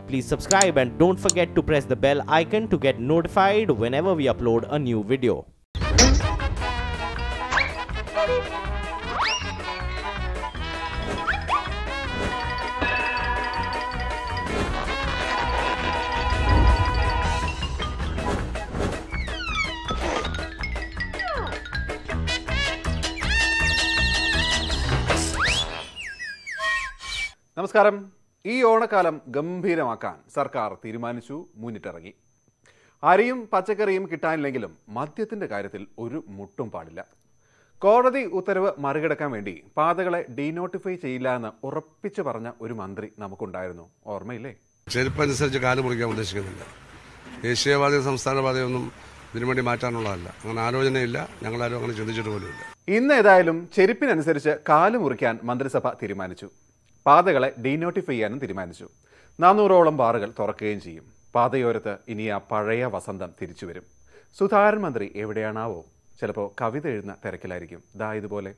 Please subscribe and don't forget to press the bell icon to get notified whenever we upload a new video. നമസ്കാരം ഈ ഓണക്കാലം ഗംഭീരമാക്കാൻ സർക്കാർ തീരുമാനിച്ചു മുന്നിട്ടിറങ്ങി അരിയും പച്ചക്കറിയും കിട്ടാനില്ലെങ്കിലും മദ്യത്തിന്റെ കാര്യത്തിൽ ഒരു മുട്ടും പാടില്ല കോടതി ഉത്തരവ് മറികടക്കാൻ വേണ്ടി പാതകളെ ഡീനോട്ടിഫൈ ചെയ്യില്ല എന്ന് ഉറപ്പിച്ചു പറഞ്ഞ ഒരു മന്ത്രി നമുക്കുണ്ടായിരുന്നു ഓർമ്മയില്ലേ ചെരുപ്പനുസരിച്ച് കാല് മുറിക്കാൻ ഉദ്ദേശിക്കുന്നില്ല ദേശീയപാതയും സംസ്ഥാന പാതയൊന്നും ഇതിനുവേണ്ടി മാറ്റാനുള്ളതല്ല അങ്ങനെ ആലോചനയില്ല ഞങ്ങളാരും അങ്ങനെ ചിന്തിച്ചിട്ട് പോലുമില്ല ഇന്ന് ഏതായാലും ചെരുപ്പിനനുസരിച്ച് കാല് മുറിക്കാൻ മന്ത്രിസഭ തീരുമാനിച്ചു പാതകളെ ഡീനോട്ടിഫൈ ചെയ്യാനും തീരുമാനിച്ചു നാനൂറോളം ബാറുകൾ തുറക്കുകയും ചെയ്യും പാതയോരത്ത് ഇനി ആ പഴയ വസന്തം തിരിച്ചു വരും സുധാകരൻ മന്ത്രി എവിടെയാണാവോ ചിലപ്പോൾ കവിത എഴുതുന്ന തിരക്കിലായിരിക്കും ദാ ഇതുപോലെ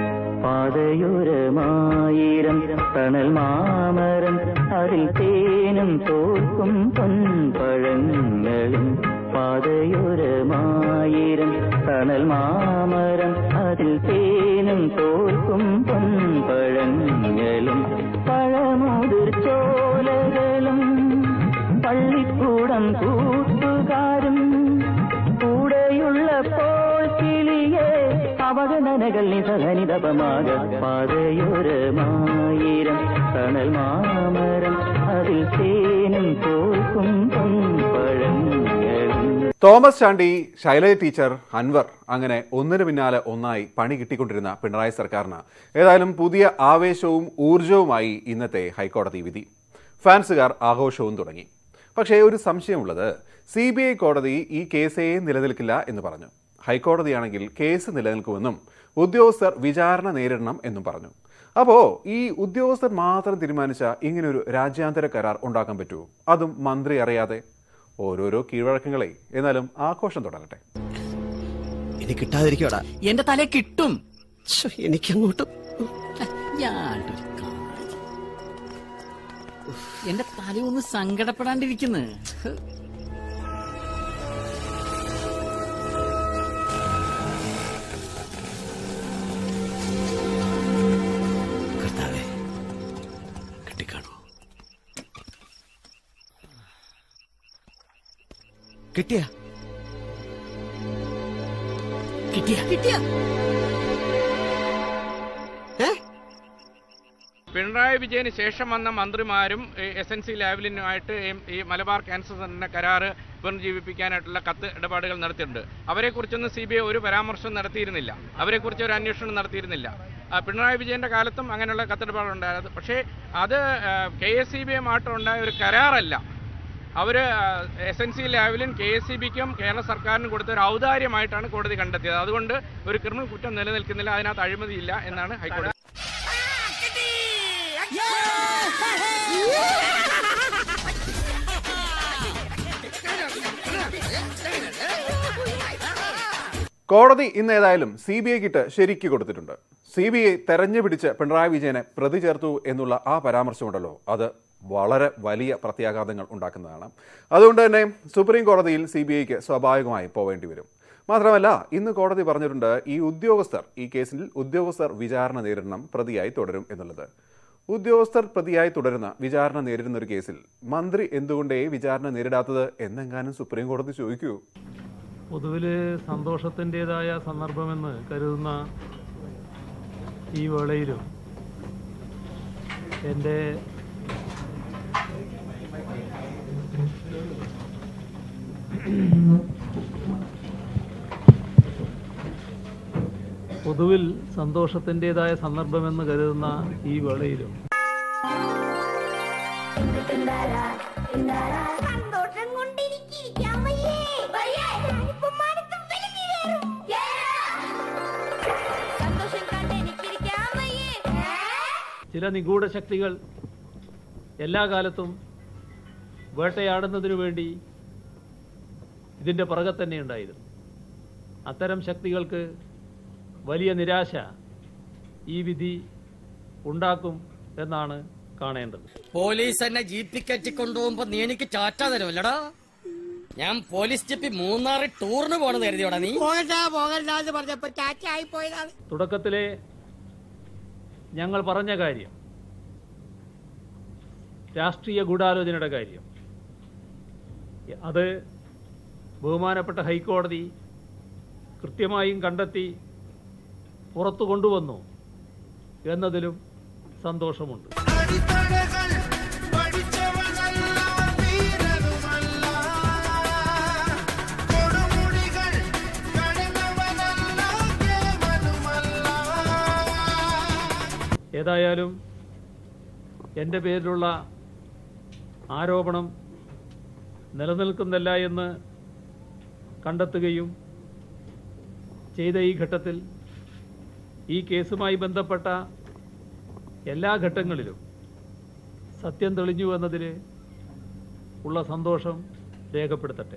പാതയോരമായിരം തണൽ മാമരം അതിൽ തേനും തോൽക്കും പൊൻപഴങ്ങളും പാതയോരമായിരം തണൽ മാമരം അതിൽ തേനും തോൽക്കും പൊൻപഴങ്ങളും പഴമുതിർ ചോലകളും പള്ളിക്കൂടം കൂട്ടുകാരും കൂടെയുള്ളപ്പോൾ കിളിയെ അവഗണനകൾ നിസഹനിതപമാക പാതയോരമായിരം തണൽ മാമരം അതിൽ തേനും തോൽക്കും പൊൻപഴങ്ങളും തോമസ് ചാണ്ടി ശൈലജ ടീച്ചർ അൻവർ അങ്ങനെ ഒന്നിനു പിന്നാലെ ഒന്നായി പണി കിട്ടിക്കൊണ്ടിരുന്ന പിണറായി സർക്കാരിന് ഏതായാലും പുതിയ ആവേശവും ഊർജവുമായി ഇന്നത്തെ ഹൈക്കോടതി വിധി ഫാൻസുകാർ ആഘോഷവും തുടങ്ങി പക്ഷേ ഒരു സംശയമുള്ളത് സി ബി ഐ കോടതി ഈ കേസേ നിലനിൽക്കില്ല എന്ന് പറഞ്ഞു ഹൈക്കോടതിയാണെങ്കിൽ കേസ് നിലനിൽക്കുമെന്നും ഉദ്യോഗസ്ഥർ വിചാരണ നേരിടണം എന്നും പറഞ്ഞു അപ്പോ ഈ ഉദ്യോഗസ്ഥർ മാത്രം തീരുമാനിച്ച ഇങ്ങനൊരു രാജ്യാന്തര കരാർ ഉണ്ടാക്കാൻ പറ്റുമോ അതും മന്ത്രി അറിയാതെ ഓരോരോ കീഴ്വഴക്കങ്ങളെ എന്നാലും ആഘോഷം തുടങ്ങട്ടെ ഇനി കിട്ടാതിരിക്കോടാ എന്റെ തലേ കിട്ടും എനിക്കങ്ങോട്ട് ഞാനൊരു കാര്യം. എന്റെ തലയൊന്ന് സങ്കടപ്പെടാണ്ടിരിക്കുന്നു കർത്താവേ കിട്ടിക്കാണോ കിട്ടിയ കിട്ടിയ കിട്ടിയ പിണറായി വിജയന് ശേഷം വന്ന മന്ത്രിമാരും എസ് എൻ സി ലാബിലുമായിട്ട് ഈ മലബാർ ക്യാൻസർ സെന്ററിന്റെ കരാറ് പുനർജീവിപ്പിക്കാനായിട്ടുള്ള കത്ത് ഇടപാടുകൾ നടത്തിയിട്ടുണ്ട് അവരെക്കുറിച്ചൊന്നും സി ബി ഐ ഒരു പരാമർശം നടത്തിയിരുന്നില്ല അവരെക്കുറിച്ച് ഒരു അന്വേഷണം നടത്തിയിരുന്നില്ല ആ, പിണറായി വിജയന്റെ കാലത്തും അങ്ങനെയുള്ള കത്തിടപാടുണ്ടായത് പക്ഷേ അത് കെ എസ് സി ബി ആയിട്ട് ഉണ്ടായ ഒരു കരാറല്ല അവർ എസ് എൻ സി ലാബിലും കെ എസ് സി ബിക്കും കേരള സർക്കാരിനും കൊടുത്ത ഒരു ഔദാര്യമായിട്ടാണ് കോടതി കണ്ടെത്തിയത് അതുകൊണ്ട് ഒരു ക്രിമിനൽ കുറ്റം നിലനിൽക്കുന്നില്ല അതിനകത്ത് അഴിമതിയില്ല എന്നാണ് ഹൈക്കോടതി കോടതി ഇന്ന് ഏതായാലും സി ബി ഐക്കിട്ട് ശരിക്ക് കൊടുത്തിട്ടുണ്ട് സി ബി ഐ തെരഞ്ഞു പിടിച്ച് പിണറായി വിജയനെ പ്രതി ചേർത്തു എന്നുള്ള ആ പരാമർശമുണ്ടല്ലോ അത് വളരെ വലിയ പ്രത്യാഘാതങ്ങൾ ഉണ്ടാക്കുന്നതാണ് അതുകൊണ്ട് തന്നെ സുപ്രീം കോടതിയിൽ സി ബി ഐക്ക് സ്വാഭാവികമായി പോവേണ്ടി വരും മാത്രമല്ല ഇന്ന് കോടതി പറഞ്ഞിട്ടുണ്ട് ഈ ഉദ്യോഗസ്ഥർ ഈ കേസിൽ ഉദ്യോഗസ്ഥർ വിചാരണ നേരിടണം പ്രതിയായി തുടരും എന്നുള്ളത് ഉദ്യോഗസ്ഥർ പ്രതിയായി തുടരുന്ന വിചാരണ നേരിടുന്ന ഒരു കേസിൽ മന്ത്രി എന്തുകൊണ്ടേ വിചാരണ നേരിടാത്തത് എന്നെങ്ങാനും സുപ്രീം കോടതി ചോദിക്കൂ പൊതുവിൽ സന്തോഷത്തിൻ്റെതായ സന്ദർഭമെന്ന് കരുതുന്ന ഈ വേളയിലും എൻ്റെ പൊതുവിൽ സന്തോഷത്തിൻ്റെതായ സന്ദർഭമെന്ന് കരുതുന്ന ഈ വേളയിലും സന്തോഷം കൊണ്ടിരിക്കാൻ വയ്യേ ഞാനിപ്പോ മനത്തും വലിഞ്ഞു കയറും സന്തോഷം കണ്ട് എനിക്കിരിക്കാൻ വയ്യേ ചില നിഗൂഢ ശക്തികൾ എല്ലാ കാലത്തും വേട്ടയാടുന്നതിനു വേണ്ടി ഇതിൻ്റെ പുറകെ തന്നെ ഉണ്ടായിരുന്നു അത്തരം ശക്തികൾക്ക് വലിയ നിരാശ ഈ വിധി ഉണ്ടാക്കും എന്നാണ് കാണേണ്ടത് പോലീസ് എന്നെ ജീപ്പിൽ കയറ്റി കൊണ്ടുപോകുമ്പോ നീ എനിക്ക് ചാറ്റാ തരുമല്ലടാ ഞാൻ പോലീസ് ജീപ്പിൽ മൂന്നാറിൽ ടൂറിന് പോണെന്ന് കരുതിയോടാ നീ പോകണ്ട പോകണ്ട എന്ന് പറഞ്ഞപ്പോ ചാറ്റായി പോയതാണ് തുടക്കത്തിലെ ഞങ്ങൾ പറഞ്ഞ കാര്യം രാഷ്ട്രീയ ഗൂഢാലോചനയുടെ കാര്യം അത് ബഹുമാനപ്പെട്ട ഹൈക്കോടതി കൃത്യമായും കണ്ടെത്തി പുറത്തു കൊണ്ടുവന്നു എന്നതിലും സന്തോഷമുണ്ട് ഏതായാലും എൻ്റെ പേരിലുള്ള ആരോപണം നിലനിൽക്കുന്നില്ല എന്ന് കണ്ടെത്തുകയും ചെയ്ത ഈ ഘട്ടത്തിൽ ഈ കേസുമായി ബന്ധപ്പെട്ട എല്ലാ ഘട്ടങ്ങളിലും സത്യം തെളിഞ്ഞു എന്നതിന് ഉള്ള സന്തോഷം രേഖപ്പെടുത്തട്ടെ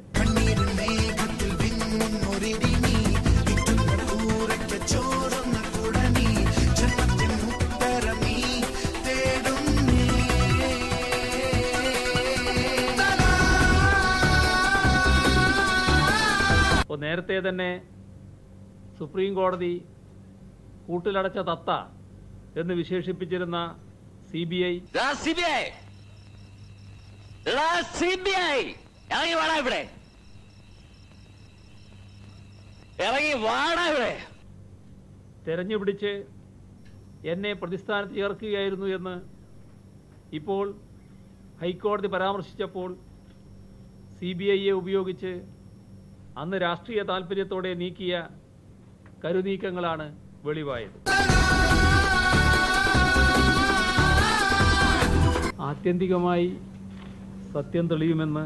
അപ്പോൾ നേരത്തെ തന്നെ സുപ്രീം കോടതി കൂട്ടിലടച്ച തത്ത എന്ന് വിശേഷിപ്പിച്ചിരുന്ന സി ബി ഐ ഇറങ്ങി വാടാ ഇവിടെ ഇറങ്ങി വാടാ ഇവിടെ തെരഞ്ഞുപിടിച്ച് എന്നെ പ്രതിസ്ഥാനത്ത് ചേർക്കുകയായിരുന്നു എന്ന് ഇപ്പോൾ ഹൈക്കോടതി പരാമർശിച്ചപ്പോൾ സി ബി ഐയെ ഉപയോഗിച്ച് അന്ന് രാഷ്ട്രീയ താൽപ്പര്യത്തോടെ നീക്കിയ കരുനീക്കങ്ങളാണ് വെളിവായത് ആത്യന്തികമായി സത്യം തെളിയുമെന്ന്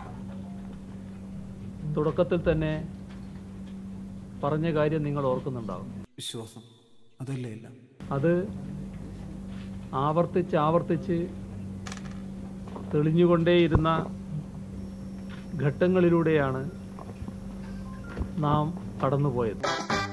തുടക്കത്തിൽ തന്നെ പറഞ്ഞ കാര്യം നിങ്ങൾ ഓർക്കുന്നുണ്ടാവും വിശ്വാസം അതല്ലേ എല്ലാം അത് ആവർത്തിച്ച് ആവർത്തിച്ച് തെളിഞ്ഞുകൊണ്ടേയിരുന്ന ഘട്ടങ്ങളിലൂടെയാണ് നാം കടന്നുപോയത്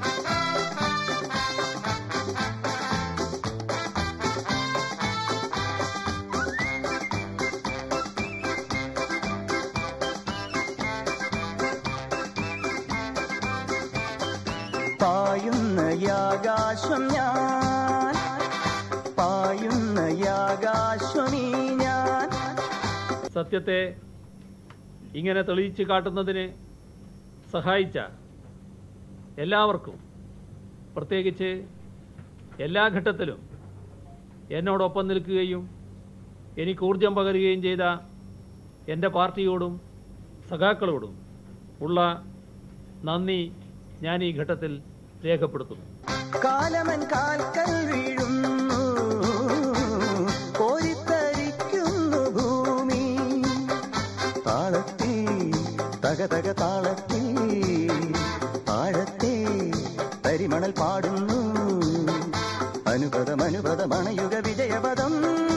പായുന്ന യാകാശ്വം ഞാൻ പായുന്ന യാകാശ്വമീ ഞാൻ സത്യത്തെ ഇങ്ങനെ തെളിയിച്ച് കാട്ടുന്നതിന് സഹായിച്ച എല്ലാവർക്കും പ്രത്യേകിച്ച് എല്ലാ ഘട്ടത്തിലും എന്നോടൊപ്പം നിൽക്കുകയും എനിക്ക് ഊർജം പകരുകയും ചെയ്ത എൻ്റെ പാർട്ടിയോടും സഖാക്കളോടും ഉള്ള നന്ദി ഞാൻ ഈ ഘട്ടത്തിൽ രേഖപ്പെടുത്തുന്നു കാലമൻ കാൽക്കൽ വീഴുന്നു കോരിത്തരിക്കുന്നു ഭൂമി താളത്തിൽ തക തക താളത്തിൽ ആഴത്തെ പരിമണൽ പാടുന്നു അനുപദം അനുപദം അണയുക വിജയപദം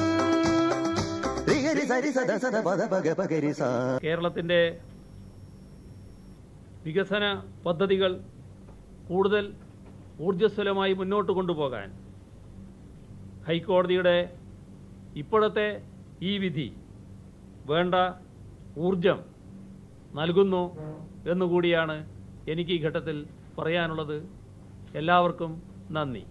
രിഗരി സരി സദ സദ പദ പഗ പകരി സാ കേരളത്തിൻ്റെ വികസന പദ്ധതികൾ കൂടുതൽ ഊർജ്ജസ്വലമായി മുന്നോട്ട് കൊണ്ടുപോകാൻ ഹൈക്കോടതിയുടെ ഇപ്പോഴത്തെ ഈ വിധി വേണ്ട ഊർജം നൽകുന്നു എന്നുകൂടിയാണ് എനിക്ക് ഈ ഘട്ടത്തിൽ പറയാനുള്ളത് എല്ലാവർക്കും നന്ദി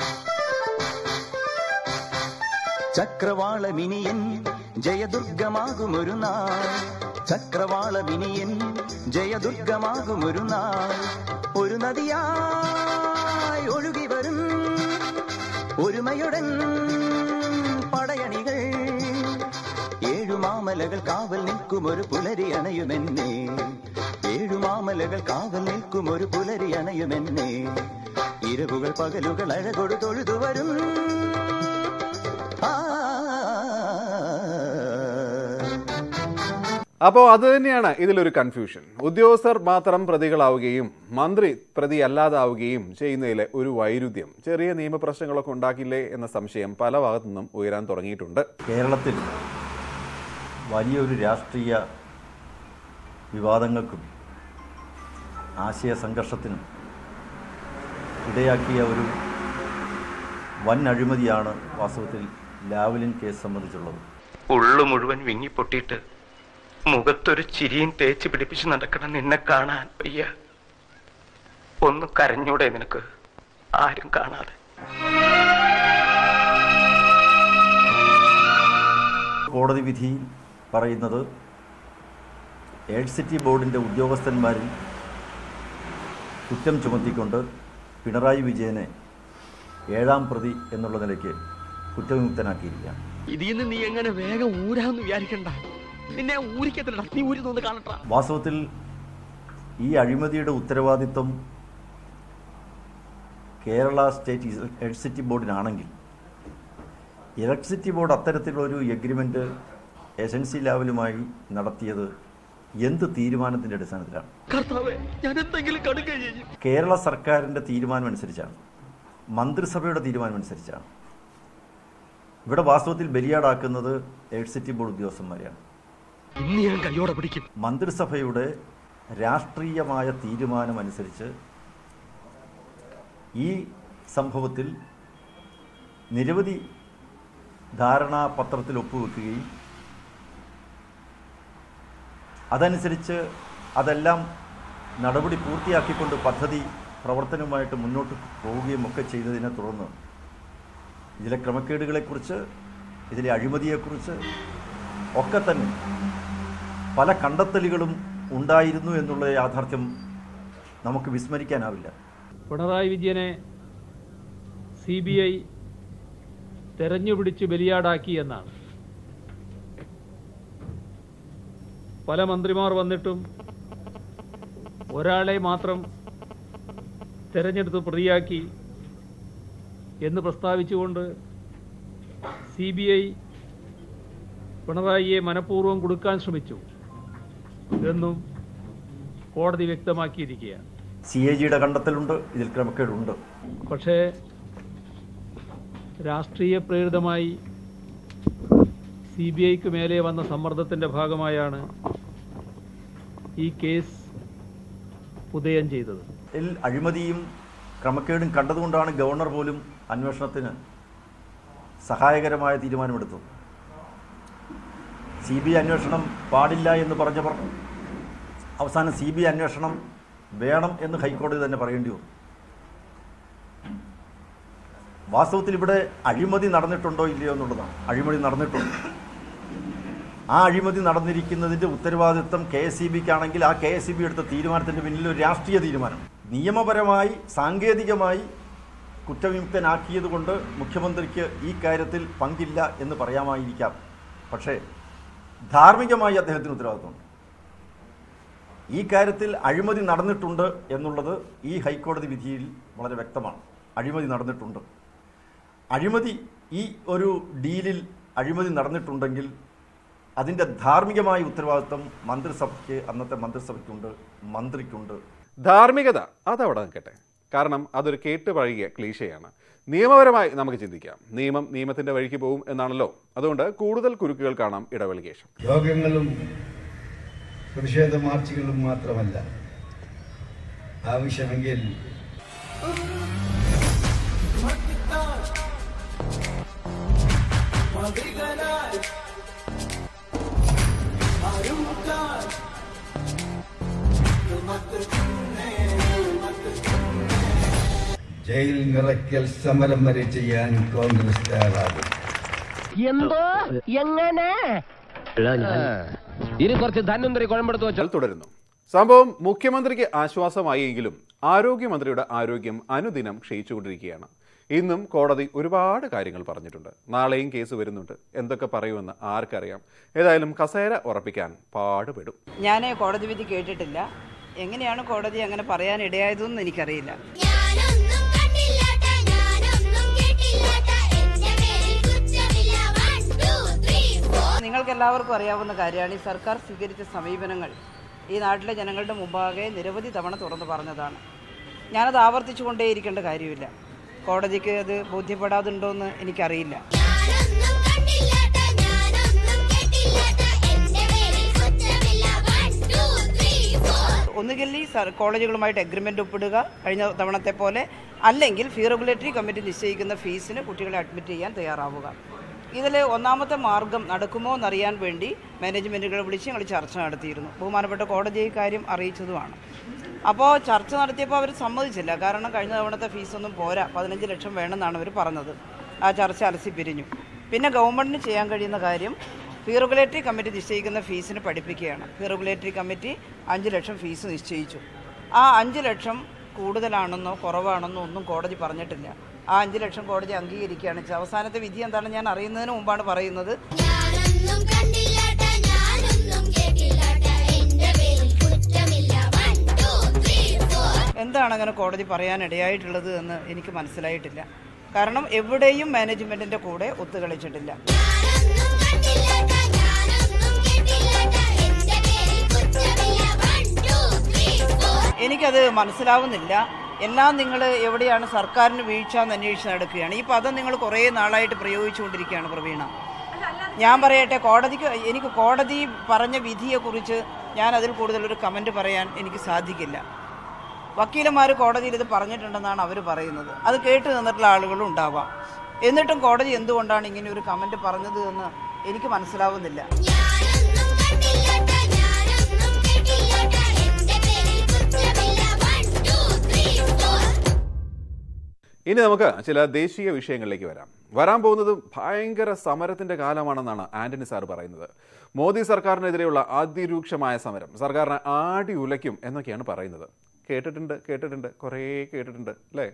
ചക്രവാളമിനിയൻ ജയദുർഗമാകുമൊരു നാൾ ചക്രവാളമിനിയൻ ജയദുർഗമാകുമൊരു നാൾ ഒരു നദിയായി ഒഴുകി വരും ഒരുമയുടൻ പടയണികൾ ഏഴുമാമലകൾ കാവൽ നിൽക്കും ഒരു പുലരി അണയുമെന്നെ ഏഴുമാമലകൾ കാവൽ നിൽക്കും ഒരു പുലരി അണയുമെന്നെ ഇരവുകൾ പകലുകൾ അഴകൊടു തൊഴുതു വരും അപ്പോൾ അത് തന്നെയാണ് ഇതിലൊരു കൺഫ്യൂഷൻ ഉദ്യോഗസ്ഥർ മാത്രം പ്രതികളാവുകയും മന്ത്രി പ്രതി അല്ലാതാവുകയും ചെയ്യുന്നതിലെ ഒരു വൈരുദ്ധ്യം ചെറിയ നിയമപ്രശ്നങ്ങളൊക്കെ ഉണ്ടാക്കില്ലേ എന്ന സംശയം പല ഭാഗത്തു നിന്നും ഉയരാൻ തുടങ്ങിയിട്ടുണ്ട് കേരളത്തിൽ വലിയൊരു രാഷ്ട്രീയ വിവാദങ്ങൾക്കും ആശയ സംഘർഷത്തിനും ഇടയാക്കിയ ഒരു വൻ അഴിമതിയാണ് വാസ്തവത്തിൽ ലാവ്ലിൻ കേസ് സംബന്ധിച്ചുള്ളത് ഉള്ളു മുഴുവൻ വിങ്ങിപ്പൊട്ടിയിട്ട് മുഖത്തൊരു ചിരിയും തേച്ച് പിടിപ്പിച്ച് നടക്കണം നിന്നെ കാണാൻ വയ്യ ഒന്ന് കരഞ്ഞൂടെ നിനക്ക് ആരും കാണാതെ കോടതി വിധി പറയുന്നത് എയ്ഡ് സിറ്റി ബോർഡിൻ്റെ ഉദ്യോഗസ്ഥന്മാരിൽ കുറ്റം ചുമത്തിക്കൊണ്ട് പിണറായി വിജയനെ ഏഴാം പ്രതി എന്നുള്ള നിലയ്ക്ക് കുറ്റവിമുക്തനാക്കിയിരിക്കുകയാണ് ഇതിൽ നിന്ന് നീ എങ്ങനെ വേഗം ഊരാന്ന് വിചാരിക്കണ്ട നിന്നെ ഊരിക്കത്തില്ല നീ ഊരി നിന്ന് കാണട്ടാ വാസ്തവത്തിൽ ഈ അഴിമതിയുടെ ഉത്തരവാദിത്വം കേരള സ്റ്റേറ്റ് ഇലക്ട്രിസിറ്റി ബോർഡിനാണെങ്കിൽ ഇലക്ട്രിസിറ്റി ബോർഡ് അത്തരത്തിലുള്ളൊരു എഗ്രിമെൻ്റ് ഏജൻസി ലെവലുമായി നടത്തിയത് എന്ത് തീരുമാനത്തിൻ്റെ അടിസ്ഥാനത്തിലാണ് കർത്താവേ ഞാൻ എന്തെങ്കിലും കടുക ചെയ്യും കേരള സർക്കാരിൻ്റെ തീരുമാനം അനുസരിച്ചാണ് മന്ത്രിസഭയുടെ തീരുമാനം അനുസരിച്ചാണ് ഇവിടെ വാസ്തവത്തിൽ ബലിയാടാക്കുന്നത് എലക്ട്രിസിറ്റി ബോർഡ് ഉദ്യോഗസ്ഥന്മാരെയാണ് ഇന്ന് ഞാൻ കയ്യോടെ പിടിക്കും മന്ത്രിസഭയുടെ രാഷ്ട്രീയമായ തീരുമാനമനുസരിച്ച് ഈ സംഭവത്തിൽ നിരവധി ധാരണാപത്രത്തിൽ ഒപ്പുവെക്കുകയും അതനുസരിച്ച് അതെല്ലാം നടപടി പൂർത്തിയാക്കിക്കൊണ്ട് പദ്ധതി പ്രവർത്തനവുമായിട്ട് മുന്നോട്ട് പോവുകയും ഒക്കെ ചെയ്തതിനെ തുടർന്ന് ഇതിലെ ക്രമക്കേടുകളെക്കുറിച്ച് ഇതിലെ അഴിമതിയെക്കുറിച്ച് ഒക്കെ തന്നെ പല കണ്ടെത്തലുകളും ഉണ്ടായിരുന്നു എന്നുള്ള യാഥാർത്ഥ്യം നമുക്ക് വിസ്മരിക്കാനാവില്ല പിണറായി വിജയനെ സി ബി ഐ തെരഞ്ഞുപിടിച്ച് ബലിയാടാക്കി എന്നാണ് പല മന്ത്രിമാർ വന്നിട്ടും ഒരാളെ മാത്രം തെരഞ്ഞെടുത്ത് പ്രതിയാക്കി എന്ന് പ്രസ്താവിച്ചുകൊണ്ട് സി ബി ഐ പിണറായിയെ മനഃപൂർവ്വം കൊടുക്കാൻ ശ്രമിച്ചു എന്നും കോടതി വ്യക്തമാക്കിയിരിക്കുകയാണ് സി എ ജിയുടെ കണ്ടെത്തലുണ്ട് ഇതിൽ ക്രമക്കേടുണ്ട് പക്ഷേ രാഷ്ട്രീയ പ്രേരിതമായി സി ബി ഐക്ക് മേലെ വന്ന സമ്മർദ്ദത്തിൻ്റെ ഭാഗമായാണ് ഈ കേസ് ഉദയം ചെയ്തത് ഇതിൽ അഴിമതിയും ക്രമക്കേടും കണ്ടതുകൊണ്ടാണ് ഗവർണർ പോലും അന്വേഷണത്തിന് സഹായകരമായ തീരുമാനമെടുത്തത് സി ബി ഐ അന്വേഷണം പാടില്ല എന്ന് പറഞ്ഞവർ അവസാനം സി ബി ഐ അന്വേഷണം വേണം എന്ന് ഹൈക്കോടതി തന്നെ പറയേണ്ടി വന്നു വാസ്തവത്തിൽ ഇവിടെ അഴിമതി നടന്നിട്ടുണ്ടോ ഇല്ലയോ എന്നുള്ളതാണ് അഴിമതി നടന്നിട്ടുണ്ട് ആ അഴിമതി നടന്നിരിക്കുന്നതിൻ്റെ ഉത്തരവാദിത്വം കെ എസ് സി ബിക്കാണെങ്കിൽ ആ കെ എസ് സി ബി എടുത്ത തീരുമാനത്തിൻ്റെ പിന്നിൽ ഒരു രാഷ്ട്രീയ തീരുമാനം നിയമപരമായി സാങ്കേതികമായി കുറ്റവിമുക്തനാക്കിയത് കൊണ്ട് മുഖ്യമന്ത്രിക്ക് ഈ കാര്യത്തിൽ പങ്കില്ല എന്ന് പറയാമായിരിക്കാം പക്ഷേ ധാർമ്മികമായി അദ്ദേഹത്തിന് ഉത്തരവാദിത്വമുണ്ട് ഈ കാര്യത്തിൽ അഴിമതി നടന്നിട്ടുണ്ട് എന്നുള്ളത് ഈ ഹൈക്കോടതി വിധിയിൽ വളരെ വ്യക്തമാണ് അഴിമതി നടന്നിട്ടുണ്ട് അഴിമതി ഈ ഒരു ഡീലിൽ അഴിമതി നടന്നിട്ടുണ്ടെങ്കിൽ അതിൻ്റെ ധാർമ്മികമായ ഉത്തരവാദിത്വം മന്ത്രിസഭയ്ക്ക് അന്നത്തെ മന്ത്രിസഭയ്ക്കുണ്ട് മന്ത്രിക്കുണ്ട് ധാർമ്മികത അതവിടെ നിൽക്കട്ടെ കാരണം അതൊരു കേട്ട് പഴകിയ ക്ലീശയാണ് നിയമപരമായി നമുക്ക് ചിന്തിക്കാം നിയമം നിയമത്തിന്റെ വഴിക്ക് പോകും എന്നാണല്ലോ അതുകൊണ്ട് കൂടുതൽ കുരുക്കുകൾ കാണാം ഇടവേളയ്ക്ക് ശേഷം യോഗങ്ങളും പ്രതിഷേധ മാർച്ചുകളും മാത്രമല്ല ആവശ്യമെങ്കിൽ ജയിൽ നിറയ്ക്കൽ സമരം വരെ ചെയ്യാൻ കോൺഗ്രസ് തയ്യാറാകും എന്തോ എങ്ങനെ ഇനി കുറച്ച് ധന്വന്തരി കുഴമ്പെടുത്ത് വെച്ചാൽ തുടരുന്നു സംഭവം മുഖ്യമന്ത്രിക്ക് ആശ്വാസമായെങ്കിലും ആരോഗ്യമന്ത്രിയുടെ ആരോഗ്യം അനുദിനം ക്ഷയിച്ചുകൊണ്ടിരിക്കുകയാണ് ഇന്നും കോടതി ഒരുപാട് കാര്യങ്ങൾ പറഞ്ഞിട്ടുണ്ട് നാളെയും കേസ് വരുന്നുണ്ട് എന്തൊക്കെ പറയുമെന്ന് ആർക്കറിയാം ഏതായാലും കസേര ഉറപ്പിക്കാൻ പാടുപെടും ഞാൻ കോടതി വിധി കേട്ടിട്ടില്ല എങ്ങനെയാണ് കോടതി അങ്ങനെ പറയാൻ ഇടയായതെന്ന് എനിക്കറിയില്ല നിങ്ങൾക്ക് എല്ലാവർക്കും അറിയാവുന്ന കാര്യമാണ് ഈ സർക്കാർ സ്വീകരിച്ച സമീപനങ്ങൾ ഈ നാട്ടിലെ ജനങ്ങളുടെ മുമ്പാകെ നിരവധി തവണ തുറന്നു പറഞ്ഞതാണ് ഞാനത് ആവർത്തിച്ചു കൊണ്ടേയിരിക്കേണ്ട കാര്യമില്ല കോടതിക്ക് അത് ബോധ്യപ്പെടാതുണ്ടോ എന്ന് എനിക്കറിയില്ല ഒന്നുകിൽ ഈ സർ- കോളേജുകളുമായിട്ട് എഗ്രിമെൻ്റ് ഒപ്പിടുക കഴിഞ്ഞ തവണത്തെ പോലെ അല്ലെങ്കിൽ ഫീ റെഗുലേറ്ററി കമ്മിറ്റി നിശ്ചയിക്കുന്ന ഫീസിന് കുട്ടികളെ അഡ്മിറ്റ് ചെയ്യാൻ തയ്യാറാവുക ഇതിൽ ഒന്നാമത്തെ മാർഗം നടക്കുമോ എന്നറിയാൻ വേണ്ടി മാനേജ്മെൻറ്റുകളെ വിളിച്ച് ഞങ്ങൾ ചർച്ച നടത്തിയിരുന്നു ബഹുമാനപ്പെട്ട കോടതി ഈ കാര്യം അറിയിച്ചതുമാണ് അപ്പോൾ ചർച്ച നടത്തിയപ്പോൾ അവർ സമ്മതിച്ചില്ല കാരണം കഴിഞ്ഞ തവണത്തെ ഫീസൊന്നും പോരാ പതിനഞ്ച് ലക്ഷം വേണമെന്നാണ് അവർ പറഞ്ഞത് ആ ചർച്ച അലസി പിരിഞ്ഞു പിന്നെ ഗവൺമെൻറ്റിന് ചെയ്യാൻ കഴിയുന്ന കാര്യം ഫീ റെഗുലേറ്ററി കമ്മിറ്റി നിശ്ചയിക്കുന്ന ഫീസിന് പഠിപ്പിക്കുകയാണ് ഫീ റെഗുലേറ്ററി കമ്മിറ്റി അഞ്ച് ലക്ഷം ഫീസ് നിശ്ചയിച്ചു ആ അഞ്ച് ലക്ഷം കൂടുതലാണെന്നോ കുറവാണെന്നോ ഒന്നും കോടതി പറഞ്ഞിട്ടില്ല ആ അഞ്ച് ലക്ഷം കോടതി അംഗീകരിക്കുകയാണ് ചെയ്തത്. അവസാനത്തെ വിധി എന്താണെന്ന് ഞാൻ അറിയുന്നതിന് മുമ്പാണ് പറയുന്നത് ഞാനൊന്നും കണ്ടില്ലാട്ട ഞാനൊന്നും കേട്ടില്ലാട്ട എന്റെ പേരിൽ കുറ്റമില്ല വൺ ടു ത്രീ ഫോർ എന്താണ് അങ്ങനെ കോടതി പറയാനിടയായിട്ടുള്ളത് എന്ന് എനിക്ക് മനസ്സിലായിട്ടില്ല കാരണം എവിടെയും മാനേജ്മെന്റിന്റെ കൂടെ ഒത്തുകളിച്ചിട്ടില്ല എനിക്കത് മനസ്സിലാവുന്നില്ല എല്ലാം നിങ്ങൾ എവിടെയാണ് സർക്കാരിന് വീഴ്ച എന്ന് അന്വേഷിച്ച് നടക്കുകയാണ് ഈ പദം നിങ്ങൾ കുറേ നാളായിട്ട് പ്രയോഗിച്ചുകൊണ്ടിരിക്കുകയാണ് പ്രവീണ ഞാൻ പറയട്ടെ കോടതിക്ക് എനിക്ക് കോടതി പറഞ്ഞ വിധിയെക്കുറിച്ച് ഞാൻ അതിൽ കൂടുതൽ ഒരു കമൻറ്റ് പറയാൻ എനിക്ക് സാധിക്കില്ല വക്കീലന്മാർ കോടതിയിൽ ഇത് പറഞ്ഞിട്ടുണ്ടെന്നാണ് അവർ പറയുന്നത് അത് കേട്ട് നിന്നിട്ടുള്ള ആളുകളും ഉണ്ടാവാം എന്നിട്ടും കോടതി എന്തുകൊണ്ടാണ് ഇങ്ങനെ ഒരു കമൻറ്റ് പറഞ്ഞത് എന്ന് എനിക്ക് മനസ്സിലാവുന്നില്ല ഇനി നമുക്ക് ചില ദേശീയ വിഷയങ്ങളിലേക്ക് വരാം വരാൻ പോകുന്നത് ഭയങ്കര സമരത്തിന്റെ കാലമാണെന്നാണ് ആന്റണി സാർ പറയുന്നത് മോദി സർക്കാരിനെതിരെയുള്ള അതിരൂക്ഷമായ സമരം സർക്കാരിനെ ആടി ഉലയ്ക്കും എന്നൊക്കെയാണ് പറയുന്നത് കേട്ടിട്ടുണ്ട് കേട്ടിട്ടുണ്ട് കുറേ കേട്ടിട്ടുണ്ട് അല്ലേ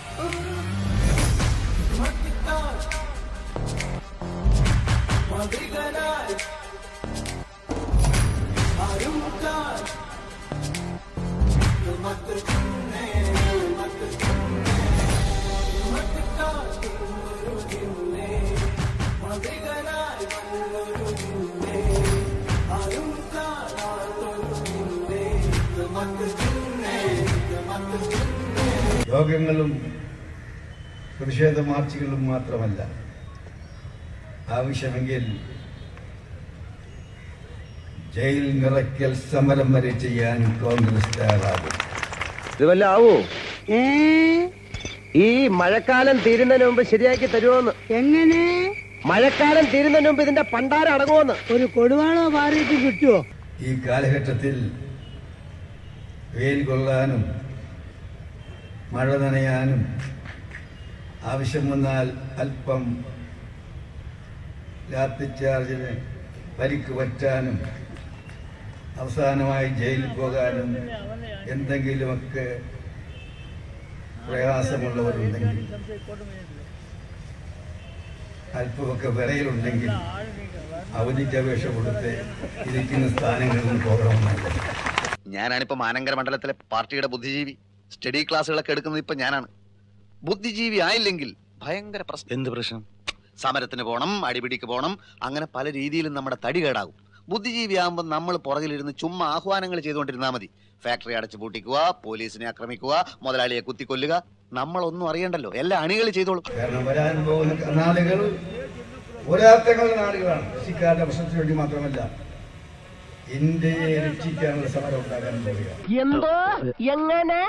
യോഗങ്ങളും പ്രതിഷേധ മാർച്ചുകളും മാത്രമല്ല ആവശ്യമെങ്കിൽ ജയിൽ നിറയ്ക്കൽ സമരം വരെ ചെയ്യാൻ കോൺഗ്രസ് തയ്യാറാകും ഇത് വല്ല ആവോ ഈ മഴക്കാലം തീരുന്നതിന് മുമ്പ് ശരിയാക്കി തരുമോന്ന് എങ്ങനെ മഴക്കാലം തീരുന്നതിന് മുമ്പ് ഇതിന്റെ പണ്ടാരം അടങ്ങുമെന്ന് ഒരു കൊടുവാളോ മാറിയിട്ട് കിട്ടുമോ ഈ കാലഘട്ടത്തിൽ വെയിൽ കൊള്ളാനും മഴ നനയാനും ആവശ്യം വന്നാൽ അല്പം രാത്രി ചാർജിന് പരിക്ക് പറ്റാനും അവസാനമായി ജയിലിൽ പോകാനും എന്തെങ്കിലുമൊക്കെ പ്രയാസമുള്ളവരുണ്ടെങ്കിൽ അല്പമൊക്കെ വിറയിലുണ്ടെങ്കിൽ അവധിക്ക് അപേക്ഷ കൊടുത്ത് ഇരിക്കുന്ന സ്ഥാനങ്ങളിൽ നിന്ന് പോകണമെന്നല്ല ഞാനാണിപ്പോ മാനങ്കര മണ്ഡലത്തിലെ പാർട്ടിയുടെ ബുദ്ധിജീവി സ്റ്റഡി ക്ലാസ്സുകളൊക്കെ എടുക്കുന്നത് ഇപ്പൊ ഞാനാണ് ബുദ്ധിജീവി ആയില്ലെങ്കിൽ ഭയങ്കര പ്രശ്നം എന്ത് പ്രശ്നം സമരത്തിന് പോണം അടിപിടിക്ക് പോണം അങ്ങനെ പല രീതിയിലും നമ്മുടെ തടി കേടാകും ബുദ്ധിജീവി ആകുമ്പോൾ നമ്മൾ പുറകിലിരുന്ന് ചുമ്മാ ആഹ്വാനങ്ങൾ ചെയ്തുകൊണ്ടിരുന്നാൽ മതി ഫാക്ടറി അടച്ചു പൂട്ടിക്കുക പോലീസിനെ ആക്രമിക്കുക മുതലാളിയെ കുത്തിക്കൊല്ലുക നമ്മളൊന്നും അറിയണ്ടല്ലോ എല്ലാ അണികൾ ചെയ്തോളും കാരണം വരാൻ പോകുന്ന നാളുകൾ ഒരാത്തങ്ങളുടെ നാളുകളാണ് കൃഷിക്കാരുടെ പ്രശ്നത്തിന് വേണ്ടി മാത്രമല്ല ഇന്ത്യയെ രക്ഷിക്കാനുള്ള സമരം ഉണ്ടാകാൻ പോവുക എന്തോ എങ്ങനെ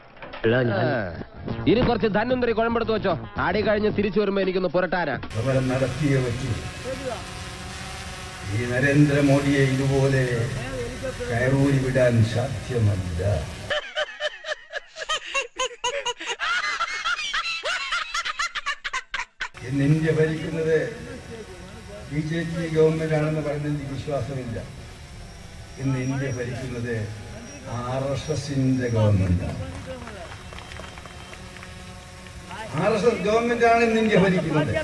ഇനി കുറച്ച് ധന്വന്തരി കുഴമ്പെടുത്ത് വെച്ചോ ആടി കഴിഞ്ഞ് തിരിച്ചു വരുമ്പോ എനിക്കൊന്ന് പുരട്ടാനാ സമരം നടത്തിയേ പറ്റൂ ഈ നരേന്ദ്രമോദിയെ ഇതുപോലെ കയറൂരി വിടാൻ സാധ്യമല്ല ഇന്ന് ഇന്ത്യ ഭരിക്കുന്നത് ബി ജെ പി ഗവൺമെന്റ് ആണെന്ന് പറയുന്നത് എനിക്ക് വിശ്വാസമില്ല ഇന്ന് ഇന്ത്യ ഭരിക്കുന്നത് ആർ എസ് എസിന്റെ ഗവൺമെന്റാണ് ആർ എസ് എസ് ഗവൺമെന്റ് ആണ് ഇന്ന് ഇന്ത്യ ഭരിക്കുന്നത്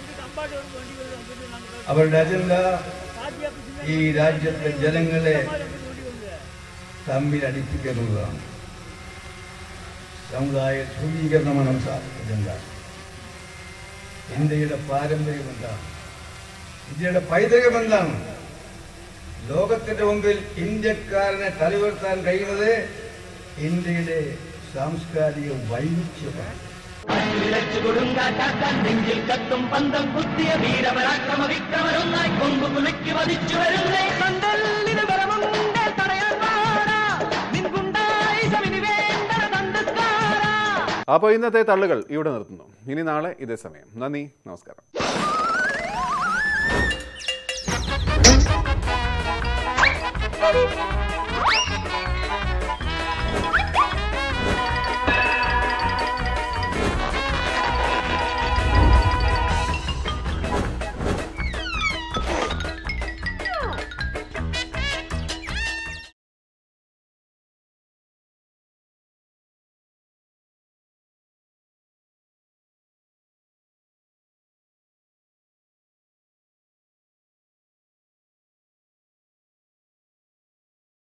അവരുടെ അജണ്ട ഈ രാജ്യത്തെ ജനങ്ങളെ തമ്മിൽ അടിപ്പിക്കുന്നുള്ളതാണ് സമുദായ ധ്രുവീകരണമാണ് അവരുടെ അജണ്ട ഇന്ത്യയുടെ പാരമ്പര്യം എന്താണ് ഇന്ത്യയുടെ പൈതൃകം എന്താണ് ലോകത്തിന്റെ മുമ്പിൽ ഇന്ത്യക്കാരനെ തലയുയർത്താൻ കഴിയുന്നത് ഇന്ത്യയുടെ സാംസ്കാരിക വൈവിധ്യമാണ് നെഞ്ചിൽ കത്തും പന്തം കുത്തിയ വീരപരാക്രമ വിക്രമരൊന്നായി കൊമ്പ് കുലുക്കി വധിച്ചു വരുന്നേ കണ്ടല്ലിന് ബലമുണ്ട് തടയാൻ പാടാ നിൻകുണ്ടായി സമിതി വേണ്ടട തണ്ടുക്കാരാ അപ്പോൾ ഇന്നത്തെ തള്ളുകൾ ഇവിടെ നിർത്തുന്നു ഇനി നാളെ ഇതേ സമയം നന്ദി നമസ്കാരം Thank you.